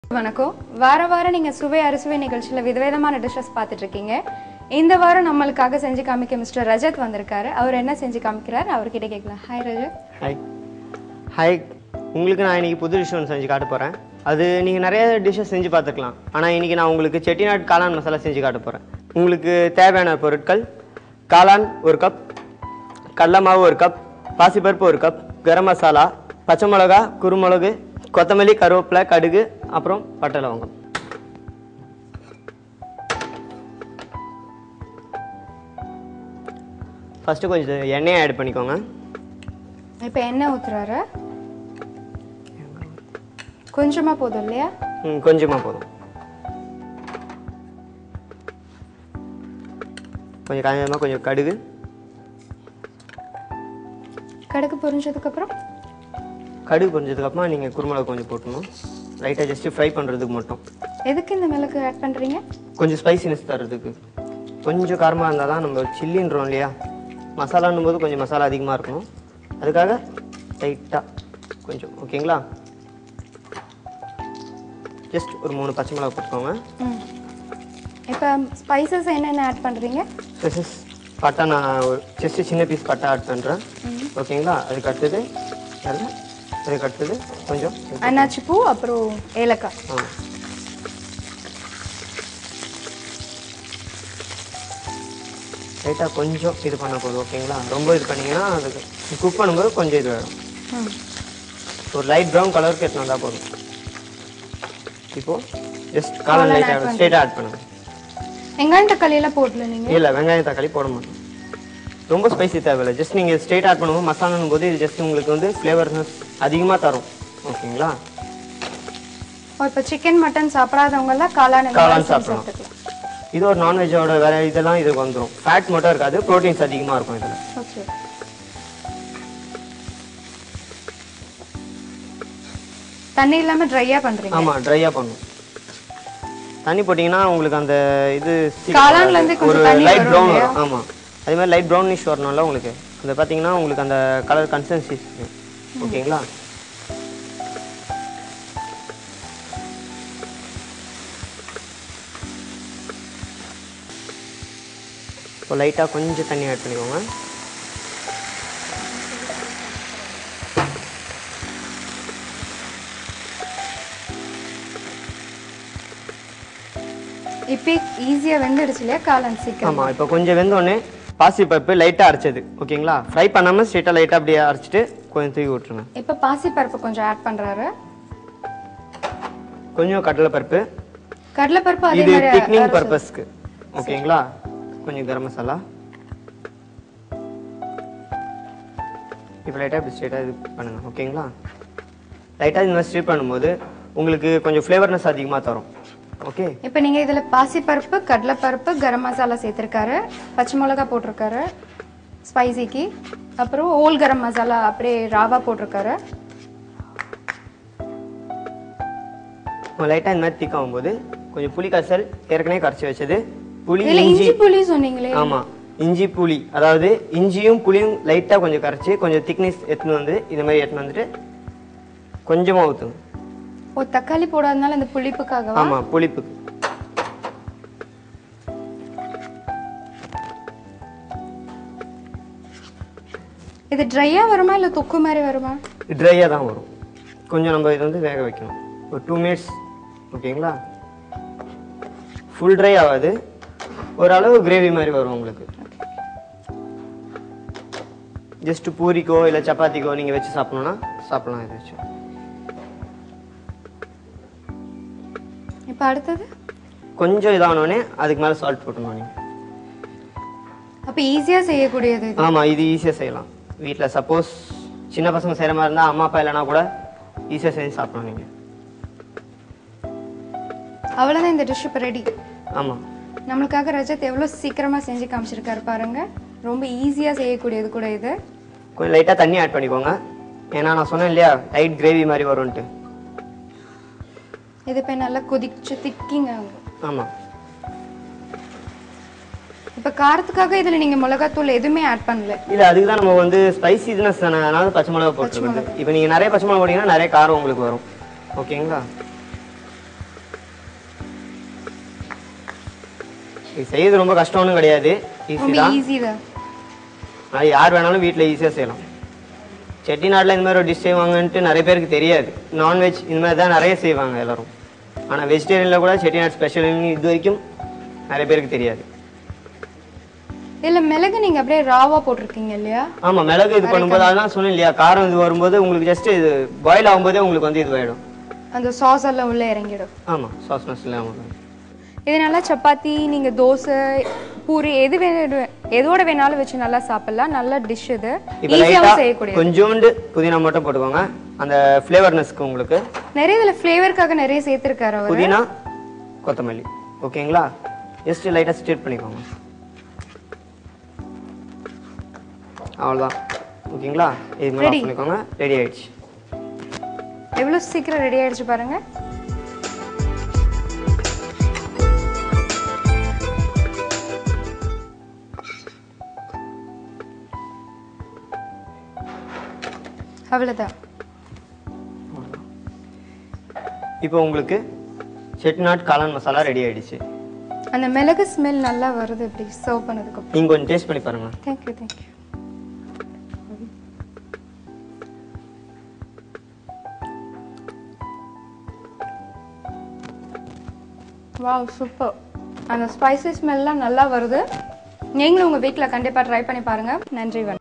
வணக்கம் வார வாரம் நீங்க சுவை அறுசுவை நிகழ்ச்சியில விதவிதமான டிஷ்ஷஸ் பார்த்துட்டு இருக்கீங்க இந்த வாரம் நம்மளுக்காக செஞ்சு காமிக்க மிஸ்டர் ரஜத் வந்திருக்காரு அவர் என்ன செஞ்சு காமிக்கிறார் அவர்கிட்ட கேட்கலாம் ஹாய் ரஜத் ஹாய் ஹாய் உங்களுக்கு நான் இன்னைக்கு புது டிஷ் ஒன்று செஞ்சு காட்ட போகிறேன் அது நீங்கள் நிறைய டிஷ்ஷஸ் செஞ்சு பார்த்துக்கலாம் ஆனால் இன்னைக்கு நான் உங்களுக்கு செட்டிநாடு காளான் மசாலா செஞ்சு காட்ட போகிறேன் உங்களுக்கு தேவையான பொருட்கள் காளான் ஒரு கப் கடல மாவு ஒரு கப் பாசிப்பருப்பு ஒரு கப் கரம் மசாலா பச்சை மிளகா குருமிளகு கொத்தமல்லி கருவேப்பிலை கடுகு அப்புறம் பட்டை லவங்கம் ஃபஸ்ட்டு கொஞ்சம் எண்ணெயை ஆட் பண்ணிக்கோங்க இப்போ என்ன ஊத்துறாரு கொஞ்சமா போதும் இல்லையா ம் கொஞ்சமாக போதும் கொஞ்சம் காஞ்சமாக கொஞ்சம் கடுகு கடுகு பொரிஞ்சதுக்கு அப்புறம் கடுகு பொரிஞ்சதுக்கப்புறமா நீங்கள் குருமிளகு கொஞ்சம் போட்டணும் லைட்டாக ஜஸ்ட்டு ஃப்ரை பண்ணுறதுக்கு மட்டும் எதுக்கு இந்த மிளகு ஆட் பண்றீங்க கொஞ்சம் ஸ்பைசினஸ் தர்றதுக்கு கொஞ்சம் காரமாக இருந்தால் தான் நம்ம சில்லின்றோம் இல்லையா மசாலான்னும் போது கொஞ்சம் மசாலா அதிகமாக இருக்கணும் அதுக்காக லைட்டாக கொஞ்சம் ஓகேங்களா ஜஸ்ட் ஒரு மூணு பச்சை மிளகா போட்டுக்கோங்க ம் இப்போ ஸ்பைசஸ் என்னென்ன ஆட் பண்றீங்க ஸ்பெசஸ் பட்டா நான் ஒரு ஜஸ்ட்டு சின்ன பீஸ் பட்டா ஆட் பண்ணுறேன் ஓகேங்களா அதுக்கு அடுத்தது நல்லா அதுக்கு அடுத்தது கொஞ்சம் அன்னாச்சி பூ அப்புறம் ஏலக்காய் ஆ லைட்டாக கொஞ்சம் இது பண்ண போதும் ஓகேங்களா ரொம்ப இது பண்ணீங்கன்னா அதுக்கு குக் பண்ணும்போது கொஞ்சம் இது வேணும் ம் ஒரு லைட் ப்ரௌன் கலருக்கு எடுத்து வந்தால் போதும் இப்போ ஜஸ்ட் காலம் லைட்டாக ஸ்ட்ரெயிட்டாக ஆட் பண்ணுங்க வெங்காயம் தக்காளி எல்லாம் போடல நீங்க இல்லை வெங்காயம் தக்காளி போட மாட்டோம் ரொம்ப ஸ்பைசி தேவையில்லை ஜஸ்ட் நீங்கள் ஸ்ட்ரெயிட் ஆட் பண்ணும்போது மசாலானும் போது இது ஜஸ்ட் உங்களுக்கு வந்து ஃப்ளேவர்னஸ் அதிகமாக தரும் ஓகேங்களா ஓ, இப்போ சிக்கன் மட்டன் சாப்பிடாதவங்க எல்லாம் காளான் இந்த காளான் மாதிரி செஞ்சு சாப்பிடலாம். சாப்பிட்டுக்கலாம் இது ஒரு நான்வெஜ்ஜோட வேற இதெல்லாம் இதுக்கு வந்துடும் ஃபேட் மட்டும் இருக்காது ப்ரோட்டீன்ஸ் அதிகமாக இருக்கும் இதில் ஓகே தண்ணி இல்லாம ட்ரையா பண்றீங்க ஆமாம் ட்ரையாக பண்ணும் தண்ணி போட்டிங்கன்னா உங்களுக்கு அந்த இது சீக்கிரம் காளான்ல இருந்து வராது. ஒரு கொஞ்சம் தண்ணி லைட் வரும் ப்ரௌன் இல்லையா? வரும் ஆமாம் அதே மாதிரி லைட் ப்ரௌனிஷ் வரணும்ல உங்களுக்கு அந்த பார்த்தீங்கன்னா உங்களுக்கு அந்த கலர் கன்சிஸ்டன்சி ஓகேங்களா இப்போ லைட்டாக கொஞ்சம் தண்ணி ஆட் பண்ணிக்கோங்க இப்போ ஈஸியா வெந்துடுச்சு இல்லையா காளான் சீக்கிரம் ஆமாம் இப்போ கொஞ்சம் வெந்தோடனே பாசி பருப்பு லைட்டாக அரைச்சது ஓகேங்களா ஃப்ரை பண்ணாமல் ஸ்ட்ரெயிட்டாக லைட்டாக அப்படியே அரைச்சிட்டு கொஞ்சம் தூக்கி விட்ருங்க இப்போ பாசி பருப்பு கொஞ்சம் ஆட் பண்றாரு கொஞ்சம் கடலை பருப்பு கடலை பருப்பு அதே இது மாதிரி திக்னிங் பர்பஸ்க்கு ஓகேங்களா கொஞ்சம் கரம் மசாலா இப்போ லைட்டாக இப்படி ஸ்ட்ரெயிட்டாக இது பண்ணுங்க ஓகேங்களா லைட்டாக இந்த மாதிரி ஸ்ட்ரீட் பண்ணும்போது உங்களுக்கு கொஞ்சம் ஃப்ளேவர்னஸ் அதிகமாக தரும் ஓகே இப்போ நீங்க இதுல பாசி பருப்பு கடலை பருப்பு கரம் மசாலா சேர்த்திருக்காரு பச்சை மிளகா போட்டிருக்காரு ஸ்பைசிக்கு அப்புறம் ஓல் கரம் மசாலா அப்படியே ராவா போட்டிருக்காரு லைட்டாக இந்த மாதிரி திக் ஆகும்போது கொஞ்சம் புளி கசல் ஏற்கனவே கரைச்சி வச்சது புளி இதுல இஞ்சி இஞ்சி புளி சொன்னீங்களே ஆமாம் இஞ்சி புளி அதாவது இஞ்சியும் புளியும் லைட்டாக கொஞ்சம் கரைச்சி கொஞ்சம் திக்னஸ் எடுத்துன்னு வந்து இந்த மாதிரி எடுத்துன்னு வந்துட்டு கொஞ்சமாக ஊற்றுங்க ஓ தக்காளி போடாதனால இந்த புளிப்புக்காகவா ஆமாம் புளிப்புக்கு இது ட்ரையா வருமா இல்ல தொக்கு மாதிரி வருமா ட்ரையாக தான் வரும் கொஞ்சம் நம்ம இது வந்து வேக வைக்கணும் ஒரு டூ மினிட்ஸ் ஓகேங்களா ஃபுல் ட்ரை ஆகாது ஓரளவு கிரேவி மாதிரி வரும் உங்களுக்கு ஜஸ்ட் பூரிக்கோ இல்லை சப்பாத்திக்கோ நீங்கள் வச்சு சாப்பிடணும்னா சாப்பிடலாம் இதை வச்சு இப்போ அடுத்தது கொஞ்சம் இதானோடனே அதுக்கு மேலே சால்ட் போட்டணும் நீங்கள் அப்ப ஈஸியா செய்யக்கூடியது இது ஆமாம் இது ஈஸியாக செய்யலாம் வீட்டில் சப்போஸ் சின்ன பசங்க செய்கிற மாதிரி இருந்தால் அம்மா அப்பா இல்லைனா கூட ஈஸியாக செஞ்சு சாப்பிடலாம் நீங்கள் அவ்வளவுதான் இந்த டிஷ் இப்போ ரெடி ஆமாம் நம்மளுக்காக ரஜத் எவ்வளவு சீக்கிரமா செஞ்சு காமிச்சிருக்காரு பாருங்க ரொம்ப ஈஸியா செய்யக்கூடியது கூட இது கொஞ்சம் லைட்டாக தண்ணி ஆட் பண்ணிக்கோங்க ஏன்னா நான் சொன்னேன் இல்லையா லைட் கிரேவி மாதிரி வரும்ன்ட்டு இது இப்போ நல்லா கொதிச்சு திக்கிங்க ஆமாம் இப்போ காரத்துக்காக இதுல நீங்க மிளகாத்தூள் எதுவுமே ஆட் பண்ணல இல்லை அதுக்கு தான் நம்ம வந்து ஸ்பைசினஸ் தானே அதனால பச்சை மிளகா போட்டுருக்குது இப்போ நீங்கள் நிறைய பச்சை மிளகா போட்டிங்கன்னா நிறைய காரம் உங்களுக்கு வரும் ஓகேங்களா இது செய்யறது ரொம்ப கஷ்டம்னு கிடையாது ஈஸி ரொம்ப தான் ஈஸி தான் அது யார் வேணாலும் வீட்டில் ஈஸியாக செய்யலாம் செட்டிநாட்டில் இந்த மாதிரி ஒரு டிஷ் செய்வாங்கன்ட்டு நிறைய பேருக்கு தெரியாது நான்வெஜ் இந்த மாதிரி தான் நிறைய செய்வாங்க எல்லாரும் ஆனால் வெஜிடேரியனில் கூட செட்டிநாட் ஸ்பெஷல்னு இது வரைக்கும் நிறைய பேருக்கு தெரியாது இதில் மிளகு நீங்கள் அப்படியே ராவாக போட்டிருக்கீங்க இல்லையா ஆமாம் மிளகு இது பண்ணும்போது அதான் சொன்னேன் இல்லையா காரம் இது வரும்போது உங்களுக்கு ஜஸ்ட் இது பாயில் ஆகும்போதே உங்களுக்கு வந்து இதுவாயிடும் அந்த சாஸ் எல்லாம் உள்ளே இறங்கிடும் ஆமாம் சாஸ்னஸ் இல்லாமல் இது நல்லா சப்பாத்தி நீங்கள் தோசை பூரி எது வேணும் எதோட வேணாலும் வச்சு நல்லா சாப்பிடலாம் நல்ல டிஷ் இது இப்போ ஈஸியாகவும் லைட்டாக செய்யக்கூடியது கொஞ்சோண்டு புதினா மட்டும் போட்டுக்கோங்க அந்த ஃப்ளேவர்னஸ்க்கு உங்களுக்கு நிறைய இதில் ஃப்ளேவருக்காக நிறைய சேர்த்துருக்காரு அவர் புதினா கொத்தமல்லி ஓகேங்களா ஜஸ்ட் லைட்டாக ஸ்டேட் பண்ணிக்கோங்க அவ்வளோதான் ஓகேங்களா இது மாதிரி Ready. off பண்ணிக்கோங்க ரெடி ஆயிடுச்சு எவ்வளோ சீக்கிரம் ரெடி ஆயிடுச்சு பாருங்க அவ்வளோதான் இப்போ உங்களுக்கு செட்டிநாட் காளான் மசாலா ரெடி ஆயிடுச்சு அந்த மிளகு ஸ்மெல் நல்லா வருது இப்படி சர்வ் பண்ணதுக்கப்புறம் நீங்கள் கொஞ்சம் டேஸ்ட் பண்ணி பாருங்க தேங்க்யூ தேங்க்யூ வாவ் சூப்பர் அந்த ஸ்பைசி ஸ்மெல்லாம் நல்லா வருது நீங்களும் உங்கள் வீட்டில் கண்டிப்பாக ட்ரை பண்ணி பாருங்கள் நன்றி வணக்கம்